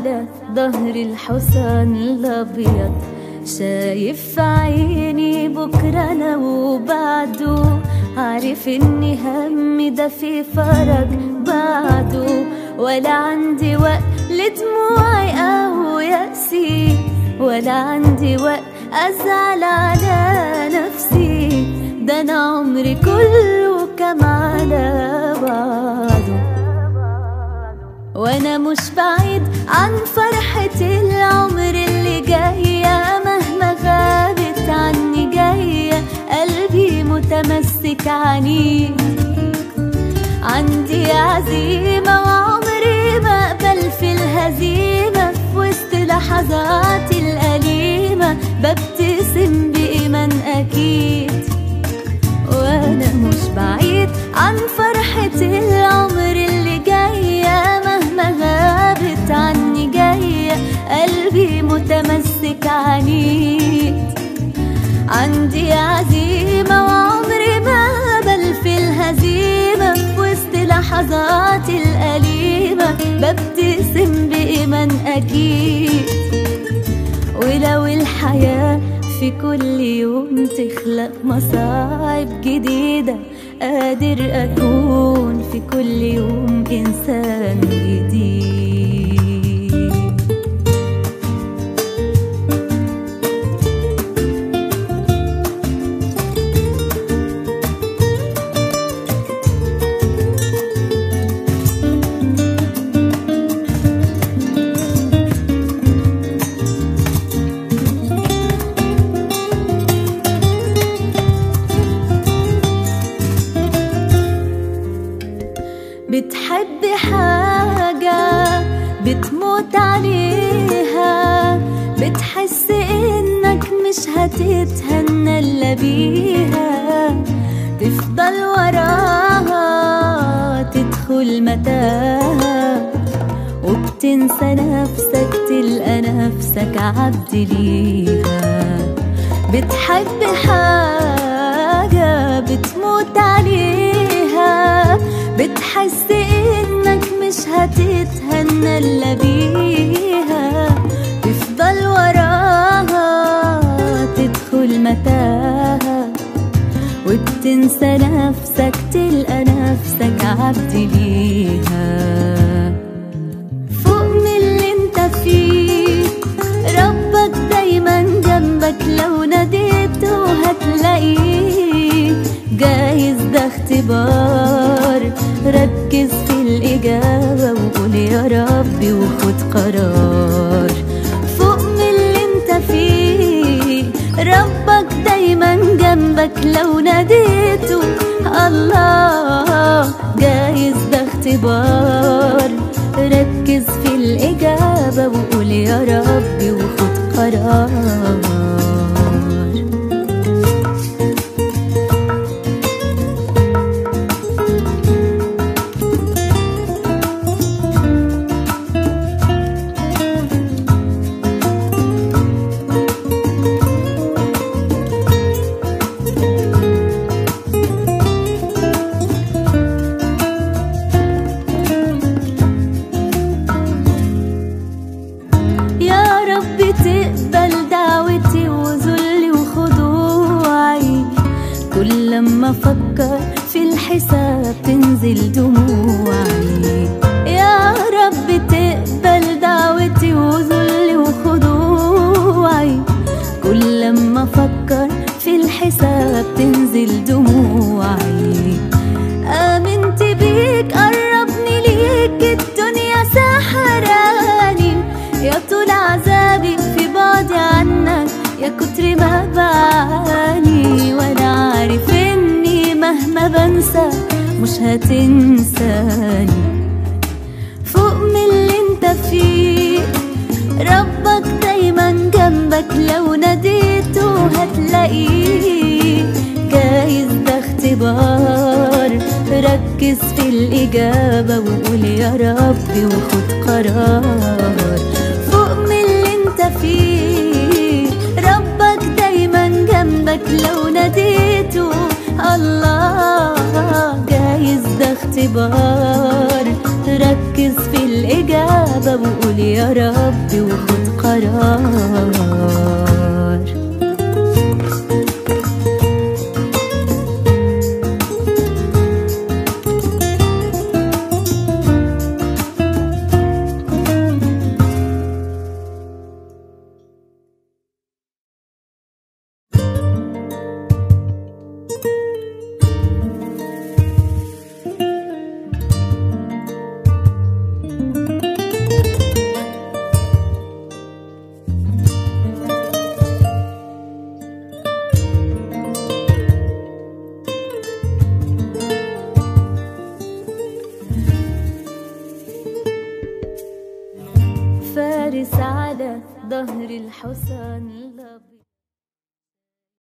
على ظهر الحصان الأبيض شايف في عيني بكرة أنا وبعده عارف إني همي ده في فرج بعده ولا عندي وقت لدموعي أو يأسي ولا عندي وقت أزعل على نفسي ده أنا عمري كله كم على بعضه وانا مش بعيد عن فرحة العمر اللي جاية مهما غابت عني جاية قلبي متمسك عنيد عندي عزيمة وعمري ما أقبل في الهزيمة في وسط لحظاتي الأليمة ببتسم بإيمان أكيد وانا مش بعيد عن فرحة العمر اللي جاية مهما غابت عني جاية قلبي متمسك عنيد عندي عزيمة وعمري ما بل في الهزيمة في وسط لحظاتي الأليمة ببتسم بإيمان أكيد ولو الحياة في كل يوم تخلق مصاعب جديدة قادر أكون في كل يوم إنسان جديد بتحب حاجة بتموت عليها بتحس انك مش هتتهنى الا بيها تفضل وراها تدخل متاهة وبتنسى نفسك تلقى نفسك عبد ليها بتحب حاجة بتموت عليها بتحس انك مش هتتهنى الا بيها تفضل وراها تدخل متاهة وبتنسى نفسك تلقى نفسك عبد ليها فوق من اللي انت فيه ربك دايما جنبك لو ناديته هتلاقيه جايز ده اختبار ركز في الإجابة وقول يا ربي وخد قرار فوق من اللي انت فيه ربك دايما جنبك لو ناديته الله جايز ده اختبار ركز في الإجابة وقول يا ربي وخد قرار يا رب تقبل دعوتي وذلي وخضوعي كل لما افكر في الحساب تنزل دموعي يا رب تقبل دعوتي وذلي وخضوعي كل لما افكر في الحساب تنزل دموعي آمنت بيك قربني ليك الدنيا سحراني يا طول عذابي في بعدي عنك يا كتر ما بعاني وانا عارف اني مهما بنسى مش هتنساني فوق من اللي انت فيه ربك دايما جنبك لو ناديته هتلاقيه جايز ده اختبار ركز في الإجابة وقول يا ربي وخد قرار فوق من اللي انت فيه ربك دايما جنبك لو ناديته الله جايز ده اختبار ركز في الإجابة الإجابة وقول يا ربي وخد قرار فارس على ظهر الحصان